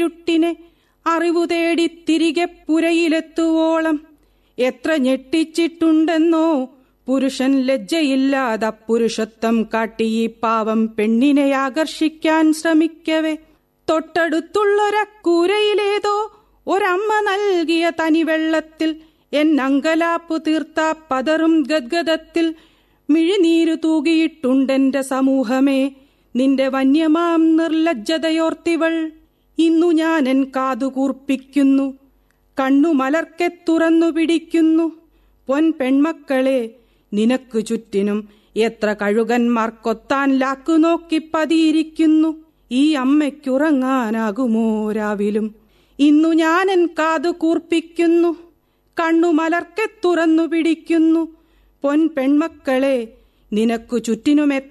ഇരുട്ടിനെ അറിവു തേടി തിരികെ പുരയിലെത്തുവോളം എത്ര ഞെട്ടിച്ചിട്ടുണ്ടെന്നോ പുരുഷൻ ലജ്ജയില്ലാതെ പുരുഷത്വം കാട്ടി ഈ പാവം പെണ്ണിനെ ആകർഷിക്കാൻ ശ്രമിക്കവേ തൊട്ടടുത്തുള്ളൊരക്കൂരയിലേതോ ഒരമ്മ നൽകിയ തനിവെള്ളത്തിൽ എൻ അങ്കലാപ്പു തീർത്ത പതറും ഗദ്ഗതത്തിൽ മിഴിനീരു തൂകിയിട്ടുണ്ടെന്റെ സമൂഹമേ നിന്റെ വന്യമാം നിർലജ്ജതയോർത്തിവൾ ഇന്നു ഞാൻ എൻ കാതുകൂർപ്പിക്കുന്നു കണ്ണു മലർക്കെ തുറന്നു പിടിക്കുന്നു പൊൻ പെൺമക്കളെ നിനക്കു ചുറ്റിനും എത്ര കഴുകന്മാർ കൊത്താൻ ലാക്കു നോക്കി പതിയിരിക്കുന്നു ഈ അമ്മയ്ക്കുറങ്ങാനാകുമോ രാവിലും ഇന്നു ഞാനൻ കാതു കൂർപ്പിക്കുന്നു കണ്ണു മലർക്കെ തുറന്നു പിടിക്കുന്നു പൊൻ പെൺമക്കളെ നിനക്കു ചുറ്റിനും